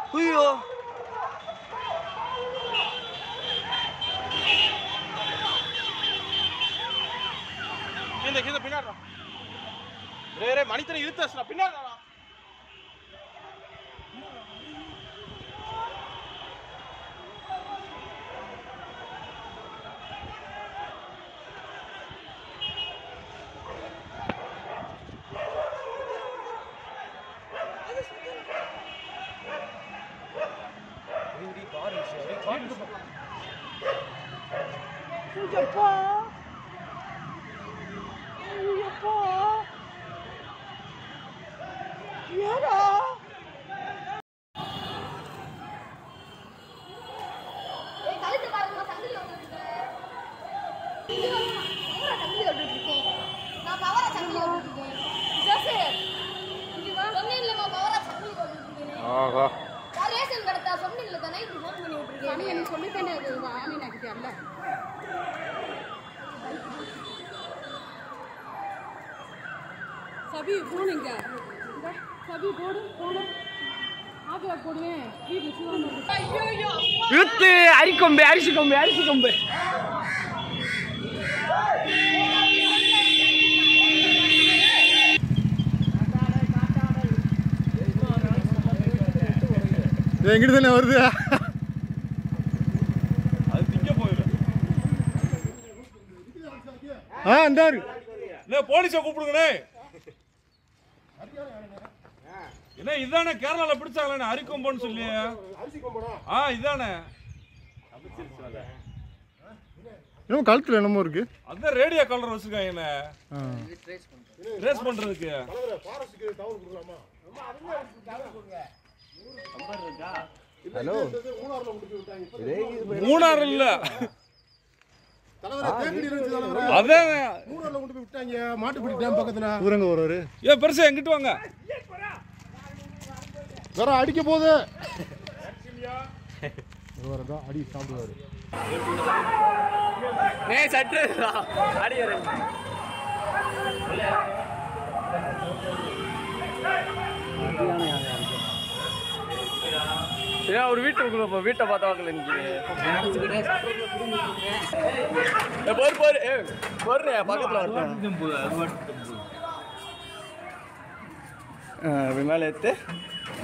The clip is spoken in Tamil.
ஐயோ இந்த கீழே பின்னாடி ரே ரே மணித்தனை இழுத்து பின்னாடி ஐயப்பா ஐயப்பா ஏடா ஏய், கழுத்து பாருங்க, சங்கிலி விட்டுட்டு. இது வந்து நான் பவரா சங்கிலி விட்டுட்டு இருக்கேன். நான் பவரா சங்கிலி விட்டுட்டு இருக்கேன். ஜோசப், இங்க வா. சொன்னேன்லம்மா, பவரா சங்கிலி விட்டுட்டு இருக்கேன்னு. ஆஹா நான் ரேஷன் கடை சொன்னீங்கல்ல தானே, இப்படி phone பண்ணி விட்டுருக்கேன். எனக்கு சொல்லித்தானே அது ஆமீனா கிட்ட அல்ல சபி போன் இங்க இந்த, சபி போடு போடு ஆப்பிள போடுவேன் வீட்டுல சிவன் ஐயோ இழுத்து அரிக்கொம்பு அரிசி கொம்பு அரிசி கொம்பு எங்கிட்ட தானே வருது அது திங்க போயிடும் ஆ இந்தாரு என்ன போலீஸை கூப்பிடுங்கண்ணே என்ன இதானே கேரளால பிடிச்சாங்களே அரிக்கொம்பன்னு சொல்லி ஆ இதானே இன்னும் கழுத்துல என்னமோ இருக்கு அதான் ரேடியோ கலர் வச்சிருக்காங்க என்ன ஆ. ரேஸ் பண்றதுக்கு ஹலோ மூணாறு இல்ல தலைவரே, தேக்கடி இருந்துச்சு தலைவரே. அதான் மூணாறுல கொண்டு போய் விட்டாங்க மாட்டுப்பிடி டேம் பக்கத்துல இவரங்க வருவாரு ஏன் பெருசா எங்கிட்டு வாங்க வேற அடிக்க போகுது இவரை அடி சாப்பிடுவாரு நே சட்டு அடி ஏன் அவர் வீட்டுக்குள்ள போ வீட்டை பார்த்தா வாக்கல நினைக்கிறேன் போரு போரு ஏ போரு பக்கத்தில் வரட்டும் அப்படி மேலே எடுத்து